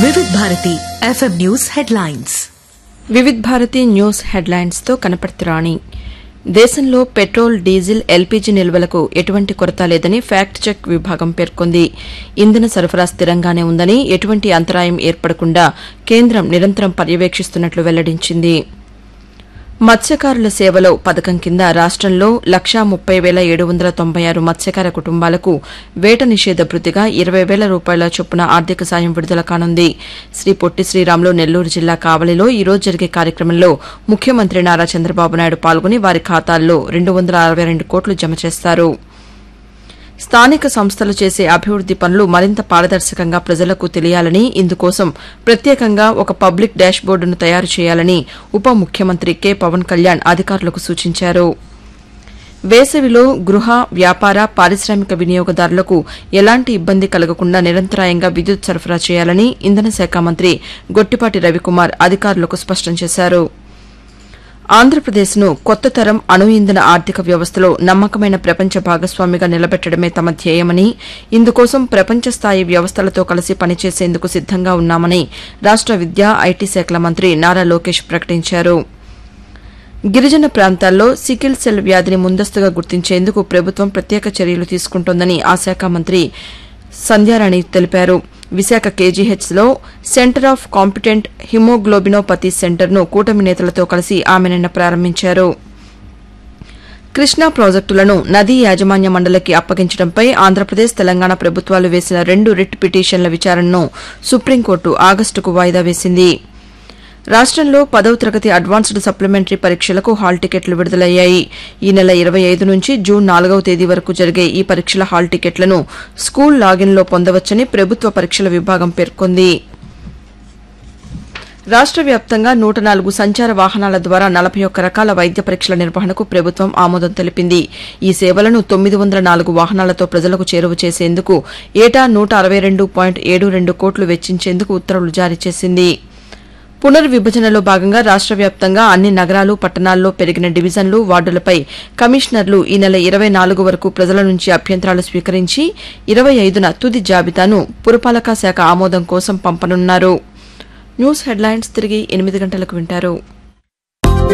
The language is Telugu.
వివిధ Bharati FM news headlines Vividh Bharati news హెడ్లైన్స్తో కనపడుతురాణి దేశంలో పెట్రోల్ డీజిల్ ఎల్పీజీ నిల్వలకు ఎటువంటి కొరత లేదని ఫ్యాక్ట్ చెక్ విభాగం పేర్కొంది ఇంధన సరఫరా స్థిరంగానే ఉందని ఎటువంటి అంతరాయం ఏర్పడకుండా కేంద్రం నిరంతరం పర్యవేక్షిస్తున్నట్లు వెల్లడించింది మత్స్యకారుల సేవలో పథకం కింద రాష్టంలో లక్షా ముప్పై వేల ఏడు వందల తొంభై ఆరు మత్స్యకార కుటుంబాలకు వేట నిషేధ భృతిగా ఇరవై వేల రూపాయల చొప్పున ఆర్థిక సాయం విడుదల కానుంది శ్రీ పొట్టి శ్రీరాములు నెల్లూరు జిల్లా కావలిలో ఈ రోజు జరిగే కార్యక్రమంలో ముఖ్యమంత్రి నారా చంద్రబాబు నాయుడు పాల్గొని వారి ఖాతాల్లో రెండు వందల అరవై రెండు కోట్లు జమ చేస్తారు స్థానిక సంస్థలు చేసే అభివృద్ది పనులు మరింత పారదర్శకంగా ప్రజలకు తెలియాలని ఇందుకోసం ప్రత్యేకంగా ఒక పబ్లిక్ డాష్బోర్డును తయారు చేయాలని ఉప ముఖ్యమంత్రి కె పవన్ కళ్యాణ్ అధికారులకు సూచించారు వేసవిలో గృహ వ్యాపార పారిశ్రామిక వినియోగదారులకు ఎలాంటి ఇబ్బంది కలగకుండా నిరంతరాయంగా విద్యుత్ సరఫరా చేయాలని ఇంధన శాఖ మంత్రి గొట్టిపాటి రవికుమార్ అధికారులకు స్పష్టం చేశారు ఆంధ్రప్రదేశ్ను కొత్త తరం అణు ఇంధన ఆర్థిక వ్యవస్థలో నమ్మకమైన ప్రపంచ భాగస్వామిగా నిలబెట్టడమే తమ ధ్యేయమని ఇందుకోసం ప్రపంచ స్థాయి వ్యవస్థలతో కలిసి పనిచేసేందుకు సిద్దంగా ఉన్నామని రాష్ట విద్యా ఐటీ శాఖల మంత్రి నారా లోకేష్ ప్రకటించారు గిరిజన ప్రాంతాల్లో సికిల్ సెల్ వ్యాధిని ముందస్తుగా గుర్తించేందుకు ప్రభుత్వం ప్రత్యేక చర్యలు తీసుకుంటోందని ఆ శాఖ మంత్రి సంధ్యారాణి తెలిపారు విశాఖ కేజీహెచ్లో సెంటర్ ఆఫ్ కాంపిటెంట్ హిమోగ్లోబినోపతి సెంటర్ను కూటమి నేతలతో కలిసి ఆమె నిన్న ప్రారంభించారు కృష్ణా ప్రాజెక్టులను నదీ యాజమాన్య మండలికి అప్పగించడంపై ఆంధ్రప్రదేశ్ తెలంగాణ ప్రభుత్వాలు వేసిన రెండు రిట్ పిటిషన్ల విచారణను సుప్రీంకోర్టు ఆగస్టుకు వాయిదా వేసింది రాష్టంలో పదవ తరగతి అడ్వాన్స్డ్ సప్లిమెంటరీ పరీక్షలకు హాల్ టికెట్లు విడుదలయ్యాయి ఈ నెల ఇరవై ఐదు నుంచి జూన్ నాలుగవ తేదీ వరకు జరిగే ఈ పరీక్షల హాల్ టికెట్లను స్కూల్ లాగిన్లో పొందవచ్చని ప్రభుత్వ పరీక్షల విభాగం పేర్కొంది రాష్ట వ్యాప్తంగా నూట నాలుగు సంచార వాహనాల ద్వారా నలభై ఒక్క రకాల వైద్య పరీక్షల నిర్వహణకు ప్రభుత్వం ఆమోదం తెలిపింది ఈ సేవలను తొమ్మిది వందల నాలుగు వాహనాలతో ప్రజలకు చేరువ చేసేందుకు ఏటా నూట అరవై రెండు పాయింట్ ఏడు రెండు కోట్లు వెచ్చించేందుకు ఉత్తర్వులు జారీ చేసింది పునర్విభజనలో భాగంగా రాష్ట వ్యాప్తంగా అన్ని నగరాలు పట్టణాల్లో పెరిగిన డివిజన్లు వార్డులపై కమిషనర్లు ఈ నెల ఇరవై నాలుగు వరకు ప్రజల నుంచి అభ్యంతరాలు స్వీకరించి ఇరవై ఐదున తుది జాబితాను పురపాలక శాఖ ఆమోదం కోసం పంపనున్నారు న్యూస్ హెడ్లైన్స్ తిరిగి ఎనిమిది గంటలకు వింటారు